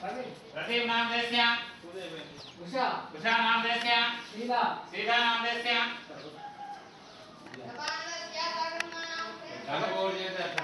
प्रदीप नाम देस्य ఉషా उषा नाम देस्य శ్రీలా सीता नाम देस्य चलो बोल दिया था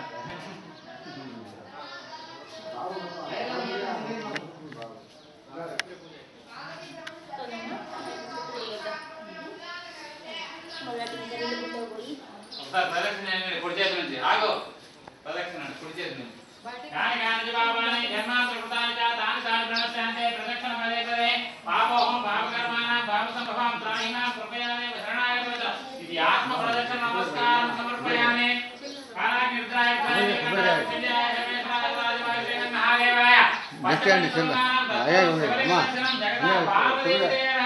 ఒకసారి ప్రదక్షిణ చేయండి, కుడి చేతి నుంచి ఆగు ప్రదక్షిణ అండి, కుడి చేతి నుంచి కాని కాని పాపాని జన్మాంతర కృతాని చ తాని తాని ప్రణశ్యాంతే ప్రదక్షిణ పదే పదే పాపోహం పాపకర్మాణం పాప సంభవం త్రాహినాం కృపయామి శరణాయ భవత ఇది ఆత్మ ప్రదక్షిణ నమస్కారం సమర్పయామి కాలాగ్ని రుద్రాయ రుద్రాయ గణాయ విజయాయ రమేశ్వరాయ రాజవాయ శ్రీమన్ మహాదేవాయ నెక్స్ట్ అండి, కింద. అయ్యా, ఉంది. అమ్మా. జగదా పార్వతీ